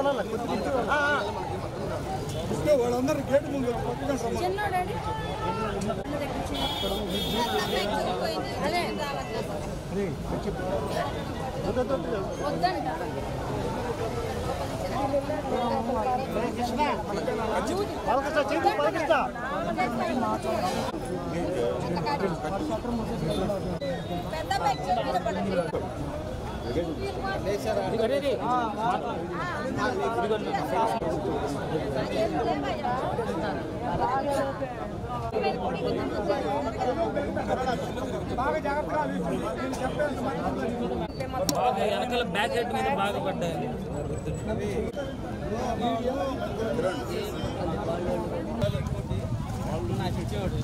వాళ్ళందరూ గేట్ ముందు పక్కన సమానం. చిన్నోడండి అదే వద్దంట పెద్ద బ్యాగ్ చెప్పిన పడట్లేదు బాగా జాగ్రత్తగా ఆలోచించండి. నేను చెప్పేంత మాత్రం బాగా వెనకాల బ్యాక్ హెడ్ మీద బాగా పడ్డాయి నాకు ఇచ్చేవాడు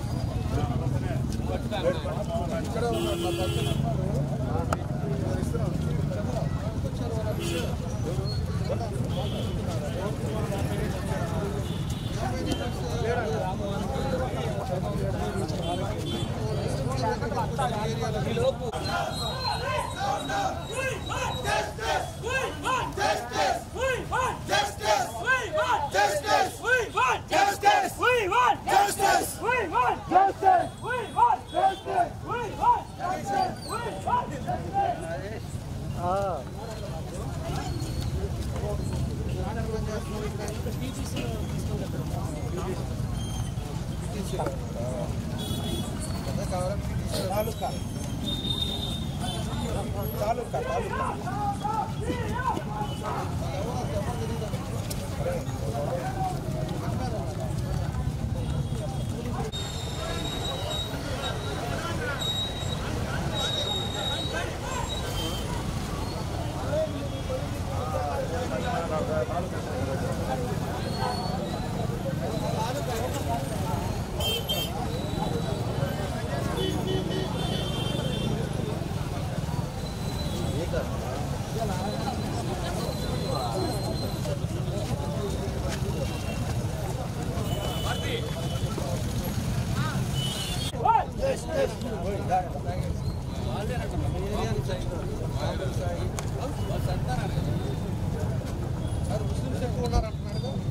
తాలూకా తాలూకా తాలూకా సార్ ముస్లింస్ ఎక్కువ ఉన్నారంటున్నాడు కదా?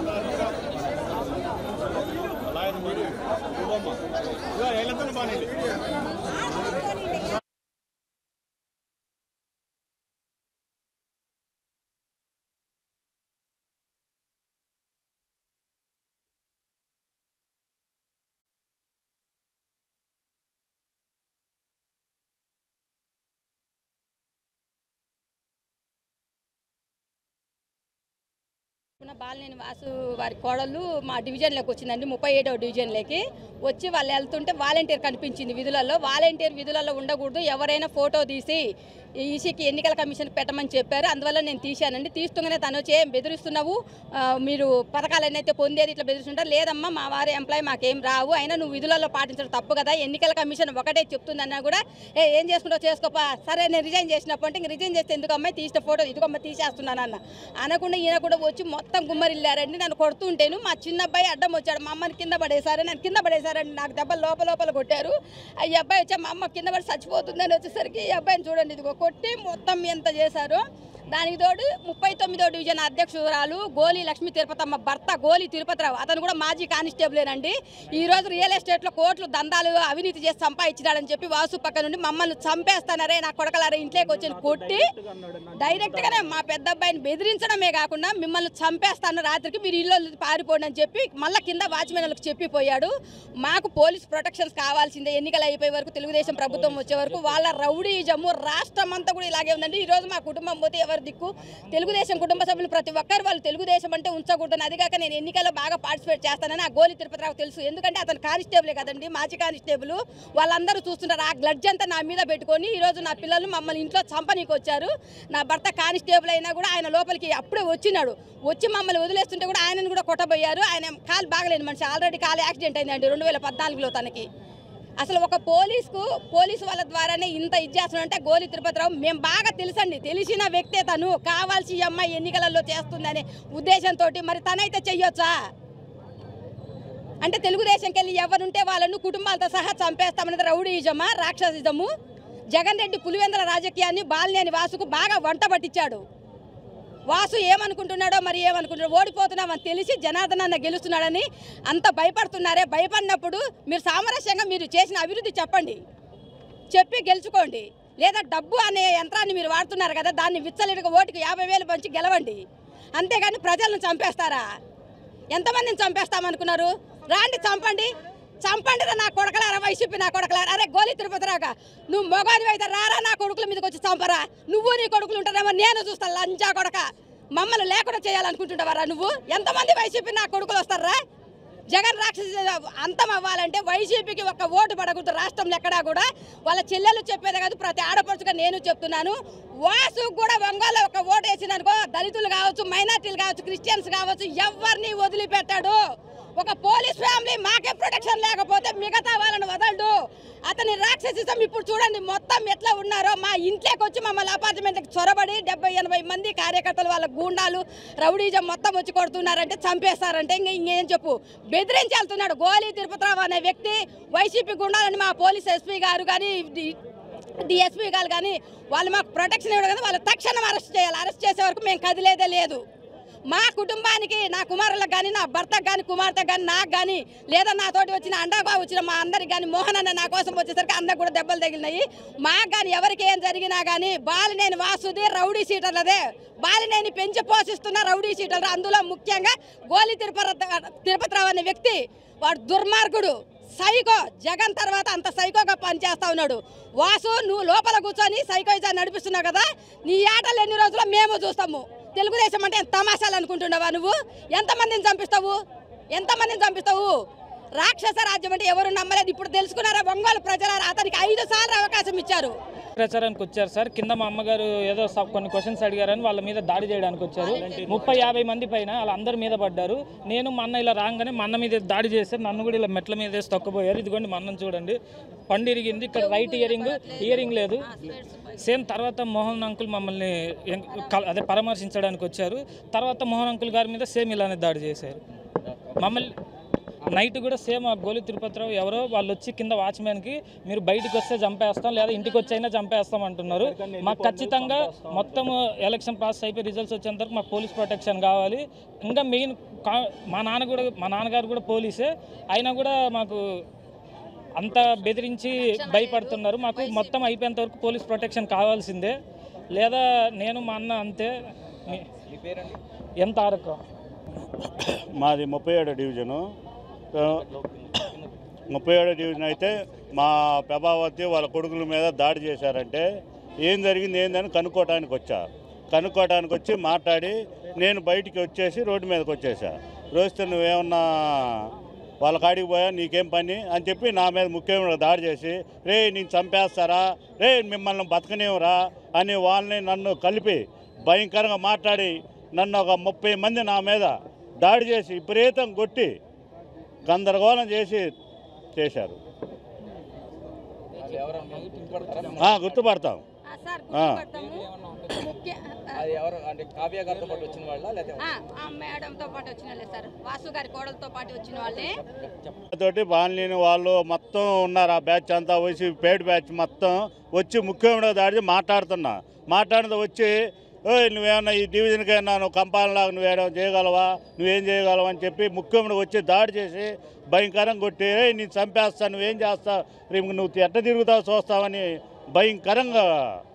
ఉన్న బాలినేని వాసు వారి కోడళ్ళు మా డివిజన్లోకి వచ్చిందండి ముప్పై ఏడవ డివిజన్లోకి వచ్చి వాళ్ళు వెళ్తుంటే వాలంటీర్ కనిపించింది విధులలో వాలంటీర్ విధులలో ఉండకూడదు ఎవరైనా ఫోటో తీసి ఈసీకి ఎన్నికల కమిషన్ పెట్టమని చెప్పారు అందువల్ల నేను తీశానండి తీస్తుండగానే తను వచ్చి ఏం బెదిరిస్తున్నావు ఆ, మీరు పథకాలన్నీ అయితే పొందేది ఇట్లా బెదిరిస్తుంటారు లేదమ్మా మా వారి ఎంప్లాయ్ మాకేం రావు అయినా నువ్వు విధులలో పాటించడం తప్పు కదా ఎన్నికల కమిషన్ ఒకటే చెప్తుందన్నా కూడా ఏ ఏం చేసుకుంటావు చేసుకోపా సరే నేను రిజైన్ చేసినప్పుడు అంటే ఇంక రిజైన్ చేస్తే ఎందుకు అమ్మాయి తీసిన ఫోటో ఇదిగమ్మ తీసేస్తున్నాను అన్న అనకుండా ఈయన కూడా వచ్చి మొత్తం గుమ్మరిల్లారండి నన్ను కొడుతుంటేను మా చిన్న అబ్బాయి అడ్డం వచ్చాడు మా అమ్మని కింద పడేశారు నన్ను కింద పడేశారండి నాకు దెబ్బలు లోపల లోపల కొట్టారు ఆ ఈ అబ్బాయి వచ్చి మా అమ్మ కింద పడి చచ్చిపోతుందని వచ్చేసరికి ఈ అబ్బాయిని చూడండి ఇదిగో కొట్టి మొత్తం ఎంత చేశారు దానికి తోడు ముప్పై తొమ్మిదో డివిజన్ అధ్యక్షురాలు గోలి లక్ష్మీ తిరుపతమ్మ భర్త గోలి తిరుపతిరావు అతను కూడా మాజీ కానిస్టేబులేనండి ఈ రోజు రియల్ ఎస్టేట్లో కోట్లు దందాలు అవినీతి చేసి సంపాదించినాడని చెప్పి వాసు పక్క నుండి మమ్మల్ని చంపేస్తానరే నా కొడకలారే ఇంట్లోకి వచ్చి కొట్టి డైరెక్ట్ గానే మా పెద్ద అబ్బాయిని బెదిరించడమే కాకుండా మిమ్మల్ని చంపేస్తాను రాత్రికి మీరు ఇల్లు వదిలి పారిపోండి అని చెప్పి మళ్ళీ కింద వాచ్మెన్ వాళ్ళకి చెప్పిపోయాడు మాకు పోలీస్ ప్రొటెక్షన్స్ కావాల్సిందే ఎన్నికలు అయిపోయే వరకు తెలుగుదేశం ప్రభుత్వం వచ్చే వరకు వాళ్ళ రౌడీజము రాష్ట్రం అంతా కూడా ఇలాగే ఉందండి ఈ రోజు మా కుటుంబం పోతే ఎవరి దిక్కు తెలుగుదేశం కుటుంబ సభ్యులు ప్రతి ఒక్కరు వాళ్ళు తెలుగుదేశం అంటే ఉంచకూడదు అది కాక నేను ఎన్నికల్లో బాగా పార్టిసిపేట్ చేస్తానని ఆ గోలి తిరుపతిరావు తెలుసు ఎందుకంటే అతను కానిస్టేబులే కదండి మాజీ కానిస్టేబుల్ వాళ్ళందరూ చూస్తుంటారు ఆ గ్లడ్జ్ అంతా నా మీద పెట్టుకొని ఈ రోజు నా పిల్లలు మమ్మల్ని ఇంట్లో చంపనీకి వచ్చారు నా భర్త కానిస్టేబుల్ అయినా కూడా ఆయన లోపలికి అప్పుడే వచ్చినాడు వచ్చి మమ్మల్ని వదిలేస్తుంటే కూడా ఆయనను కూడా కొట్టబోయారు ఆయన కాలు బాగలేని మనిషి ఆల్రెడీ కాలు యాక్సిడెంట్ అయిందండి రెండు వేల పద్నాలుగులో తనకి అసలు ఒక పోలీస్కు పోలీసు వాళ్ళ ద్వారానే ఇంత ఇచ్చేస్తున్నాడంటే గోలి తిరుపతిరావు మేము బాగా తెలుసండి తెలిసిన వ్యక్తే తను కావాల్సి ఈ అమ్మాయి ఎన్నికలలో చేస్తుందనే ఉద్దేశంతో మరి తనైతే చెయ్యొచ్చా అంటే తెలుగుదేశంకి వెళ్ళి ఎవరుంటే వాళ్ళను కుటుంబాలతో సహా చంపేస్తామనేది రౌడీజమా రాక్షసిజము జగన్ రెడ్డి పులివెందుల రాజకీయాన్ని బాలినేని వాసుకు బాగా వంట పట్టించాడు వాసు ఏమనుకుంటున్నాడో మరి ఏమనుకుంటున్నాడో ఓడిపోతున్నామని తెలిసి జనార్దన్ అన్న గెలుస్తున్నాడని అంత భయపడుతున్నారే భయపడినప్పుడు మీరు సామరస్యంగా మీరు చేసిన అభివృద్ధి చెప్పండి చెప్పి గెలుచుకోండి లేదా డబ్బు అనే యంత్రాన్ని మీరు వాడుతున్నారు కదా దాన్ని విచ్చలెడుగా ఓటుకు యాభై వేలు పంచి గెలవండి అంతేగాని ప్రజలను చంపేస్తారా ఎంతమందిని చంపేస్తామనుకున్నారు రాండి చంపండి చంపండి రా నా కొడకలారా వైసీపీ నా కొడకలారా అరే గోలి తిరుపతిరాగా నువ్వు మొగాది అయితే రారా నా కొడుకుల మీదకి వచ్చి చంపరా నువ్వు నీ కొడుకులు ఉంటారేమో నేను చూస్తాను లంచా కొడక మమ్మల్ని లేకుండా చేయాలనుకుంటుంటావారా నువ్వు ఎంతమంది వైసీపీ నా కొడుకులు వస్తారా జగన్ రాక్షసి అంతం అవ్వాలంటే వైసీపీకి ఒక ఓటు పడకూడదు రాష్ట్రంలో ఎక్కడా కూడా వాళ్ళ చెల్లెలు చెప్పేది కాదు ప్రతి ఆడపడుచుగా నేను చెప్తున్నాను వాసు కూడా ఒంగోలు ఒక ఓటు వేసిందనుకో దళితులు కావచ్చు మైనార్టీలు కావచ్చు క్రిస్టియన్స్ కావచ్చు ఎవరిని వదిలిపెట్టాడు ఒక పోలీస్ ఫ్యామిలీ మాకే ప్రొటెక్షన్ లేకపోతే మిగతా వాళ్ళని వదలడు అతని రాక్షసిజం ఇప్పుడు చూడండి మొత్తం ఎట్లా ఉన్నారో మా ఇంట్లోకి వచ్చి మమ్మల్ని అపార్ట్మెంట్కి చొరబడి డెబ్బై ఎనభై మంది కార్యకర్తలు వాళ్ళ గూండాలు రౌడీజం మొత్తం వచ్చి కొడుతున్నారంటే చంపేస్తారంటే ఇంక ఇంకేం చెప్పు బెదిరించి వెళ్తున్నాడు గోలీ తిరుపతిరావు అనే వ్యక్తి వైసీపీ గుండాలని మా పోలీస్ ఎస్పీ గారు కానీ డిఎస్పీ గారు కానీ వాళ్ళు మాకు ప్రొటెక్షన్ ఇవ్వడం కదా వాళ్ళు తక్షణం అరెస్ట్ చేయాలి అరెస్ట్ చేసే వరకు మేము కదిలేదే లేదు మా కుటుంబానికి నా కుమారులకు కానీ నా భర్తకు కానీ కుమార్తెకు కానీ నాకు కానీ లేదా నాతోటి వచ్చిన అండాబా వచ్చిన మా అందరికి కానీ మోహన్ అన్న నా కోసం వచ్చేసరికి అందరికి కూడా దెబ్బలు తగిలినాయి మాకు కానీ ఎవరికి ఏం జరిగినా కానీ బాలినేని వాసుది రౌడీ సీటర్లదే బాలినేని పెంచి పోషిస్తున్న రౌడీ సీటర్లు అందులో ముఖ్యంగా గోలి తిరుపతి తిరుపతిరావు అనే వ్యక్తి వాడు దుర్మార్గుడు సైకో జగన్ తర్వాత అంత సైకోగా పనిచేస్తా ఉన్నాడు వాసు నువ్వు లోపల కూర్చొని సైకోయిజాన్ని నడిపిస్తున్నావు కదా నీ ఆటలు ఎన్ని రోజుల్లో మేము చూస్తాము తెలుగుదేశం అంటే తమాషాలు అనుకుంటున్నావా నువ్వు ఎంతమందిని చంపిస్తావు ఎంతమందిని చంపిస్తావు రాక్షస రాజ్యం అంటే ఎవరు నమ్మలేదు ఇప్పుడు తెలుసుకున్నారా ఒంగోలు ప్రజలారా అతనికి ఐదు సార్లు అవకాశం ఇచ్చారు ప్రచారానికి వచ్చారు సార్ కింద మా అమ్మగారు ఏదో స- కొన్ని క్వశ్చన్స్ అడిగారని వాళ్ళ మీద దాడి చేయడానికి వచ్చారు ముప్పై యాభై మంది పైన వాళ్ళందరి మీద పడ్డారు నేను మా అన్న ఇలా రాగానే మా అన్న మీద దాడి చేశారు నన్ను కూడా ఇలా మెట్ల మీద వేసి తొక్కబోయారు ఇదిగోండి మా అన్నం చూడండి పండు ఇరిగింది ఇక్కడ రైట్ ఇయరింగ్ ఇయరింగ్ లేదు సేమ్ తర్వాత మోహన్ అంకుల్ మమ్మల్ని ఎం- కల- అదే పరామర్శించడానికి వచ్చారు తర్వాత మోహన్ అంకుల్ గారి మీద సేమ్ ఇలానే దాడి చేశారు మమ్మల్ని నైట్ కూడా సేమ్ ఆ గోలి తిరుపతిరావు ఎవరో వాళ్ళు వచ్చి కింద వాచ్మెన్కి మీరు బయటకు వస్తే చంపేస్తాం లేదా ఇంటికి వచ్చి అయినా చంపేస్తాం అంటున్నారు మాకు ఖచ్చితంగా మొత్తం ఎలక్షన్ పాస్ అయిపోయి రిజల్ట్స్ వచ్చేంత వరకు మాకు పోలీస్ ప్రొటెక్షన్ కావాలి ఇంకా మెయిన్ కా- మా నాన్న కూడా మా నాన్నగారు కూడా పోలీసే అయినా కూడా మాకు అంత బెదిరించి భయపడుతున్నారు మాకు మొత్తం అయిపోయేంత వరకు పోలీస్ ప్రొటెక్షన్ కావాల్సిందే లేదా నేను మా అన్న అంతే మీ- ఎంత ఆరకం మాది ముప్పై ఏడో డివిజను ఆ, ముప్పై ఏడో డివిజన్ అయితే మా ప్రభావతి వాళ్ళ కొడుకుల మీద దాడి చేశారంటే ఏం జరిగింది ఏందని కనుక్కోవటానికి వచ్చా కనుక్కోవటానికి వచ్చి మాట్లాడి నేను బయటికి వచ్చేసి రోడ్డు మీదకి వచ్చేసా రోజుతో నువ్వేమన్నా వాళ్ళ కాడికి పోయా నీకేం పని అని చెప్పి నా మీద ముఖ్యమైన దాడి చేసి రే నేను చంపేస్తారా రే మిమ్మల్ని బతకనివ్వరా అని వాళ్ళని నన్ను కలిపి భయంకరంగా మాట్లాడి నన్ను ఒక ముప్పై మంది నా మీద దాడి చేసి విపరీతం కొట్టి గందరగోళం చేసి చేశారు ఆ, గుర్తుపడతాం ఆ, సార్ ఆ. గుర్తుపడతాము. ముఖ్య అది ఎవరు అంటే కావ్య గారితో పాటు వచ్చిన వాళ్ళ లేకపోతే ఆ, ఆ మేడంతో పాటు వచ్చిన వాళ్ళే సార్ వాసు గారి కోడలతో పాటు వచ్చిన వాళ్ళే తోటి బాన్లీని వాళ్ళు మొత్తం ఉన్నారు ఆ బ్యాచ్ అంతా వచ్చి పేడ్ బ్యాచ్ మొత్తం వచ్చి ముఖ్యమైన దాడి మాట్లాడుతున్నా మాట్లాడితే వచ్చి ఓయ్ నువ్వేమన్నా ఈ డివిజన్కి నువ్వు కంపాలలాగా నువ్వేమో చేయగలవా నువ్వేం చేయగలవా అని చెప్పి ముఖ్యమైన వచ్చి దాడి చేసి భయంకరంగా కొట్టి "ఏయ్, నేను చంపేస్తా నువ్వేం చేస్తావు రేపు నువ్వు ఎట్ట తిరుగుతావు చూస్తావని భయంకరంగా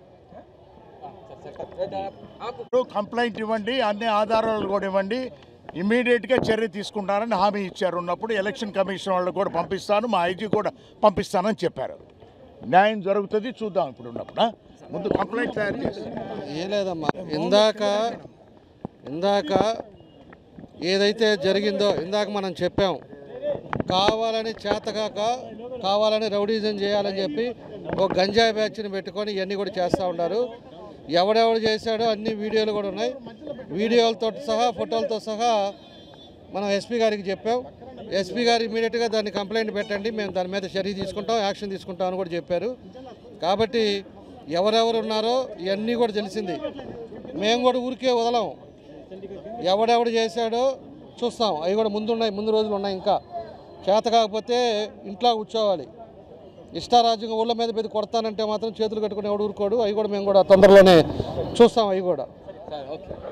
ఇప్పుడు కంప్లైంట్ ఇవ్వండి అన్ని ఆధారాలు కూడా ఇవ్వండి ఇమీడియట్గా చర్య తీసుకుంటారని హామీ ఇచ్చారు ఉన్నప్పుడు ఎలక్షన్ కమిషన్ వాళ్ళు కూడా పంపిస్తాను మా ఐజీ కూడా పంపిస్తానని చెప్పారు న్యాయం జరుగుతుంది చూద్దాం ఇప్పుడు ఉన్నప్పుడు ఆ? ముందు కంప్లైంట్ తయారు చేసి ఏ లేదమ్మా ఇందాక ఇందాక ఏదైతే జరిగిందో ఇందాక మనం చెప్పాం కావాలని చేతకాక కావాలని రౌడీజం చేయాలని చెప్పి ఒక గంజాయి బ్యాచ్ని పెట్టుకొని ఇవన్నీ కూడా చేస్తూ ఉన్నారు ఎవడెవడు చేశాడో అన్ని వీడియోలు కూడా ఉన్నాయి వీడియోలతో సహా ఫోటోలతో సహా మనం ఎస్పీ గారికి చెప్పాం ఎస్పీ గారు ఇమీడియట్గా దాన్ని కంప్లైంట్ పెట్టండి మేము దాని మీద చర్య తీసుకుంటాం యాక్షన్ తీసుకుంటాం అని కూడా చెప్పారు కాబట్టి ఎవరెవరు ఉన్నారో ఇవన్నీ కూడా తెలిసింది మేము కూడా ఊరికే వదలం ఎవడెవడు చేశాడో చూస్తాం అవి కూడా ముందు ఉన్నాయి ముందు రోజులు ఉన్నాయి ఇంకా చేత కాకపోతే ఇంట్లో కూర్చోవాలి ఇష్టారాజ్యంగా ఊళ్ళ మీద పెద్ద కొడతానంటే మాత్రం చేతులు కట్టుకుని ఎవడు ఊరుకోడు అవి కూడా మేము కూడా తొందరలోనే చూస్తాం అవి కూడా ఓకే